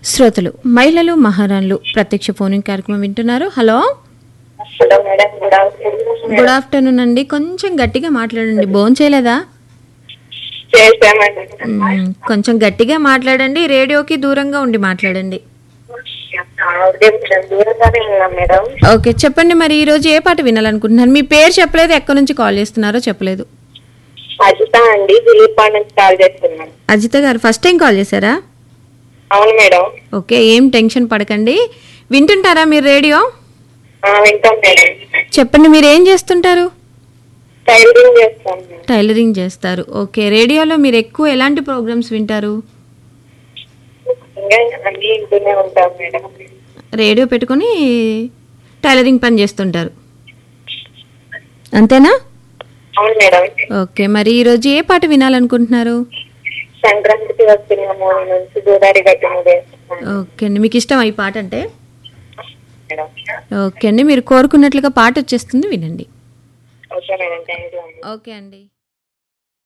శ్రోతలు మహిళలు మహారాణులు ప్రత్యక్ష ఫోనింగ్ కార్యక్రమం వింటున్నారు hello hello madam good afternoon good afternoon అండి కొంచెం గట్టిగా మాట్లాడండి భోజనం చేయలేదా చేసామండి మ్మ్, కొంచెం గట్టిగా మాట్లాడండి రేడియోకి దూరంగా ఉండి మాట్లాడండి ఉదయం కొంచెం దూరంగానే ఉన్నాం మేడం ఓకే చెప్పండి మరి ఈ రోజు ఏ పాట వినాలనుకుంటున్నారు మీ పేరు చెప్పలేదు ఎక్కడి నుంచి కాల్ చేస్తున్నారో చెప్పలేదు అజిత అండి దిలీప్ నుంచి కాల్ చేస్తున్నాం అజిత గారు ఫస్ట్ టైం కాల్ చేశారా అవును మేడం ఓకే ఏం టెన్షన్ పడకండి వింటుంటారా మీరు రేడియో ఆ, వింటాం మేడం చెప్పండి మీరు ఏం చేస్తుంటారు టైలరింగ్ చేస్తాం మేడం. టైలరింగ్ చేస్తారు ఓకే రేడియోలో మీరు ఎక్కువ ఎలాంటి ప్రోగ్రామ్స్ వింటారు ఇంకా అన్ని ఇంటూనే ఉంటాం మేడం రేడియో పెట్టుకొని టైలరింగ్ పని చేస్తుంటారు అంతేనా అవును మేడం ఓకే మరి ఈరోజు ఏ పాట వినాలనుకుంటున్నారు సంక్రాంతికి వస్తున్నాము నుంచి గోదావరి గట్టి మీద వేస్తున్నాం ఓకే అండి మీకు ఇష్టం ఈ పాట అంటే మేడం ఓకే అండి మీరు కోరుకున్నట్లుగా పాట వచ్చేస్తుంది వినండి okay madam thank you okay అండి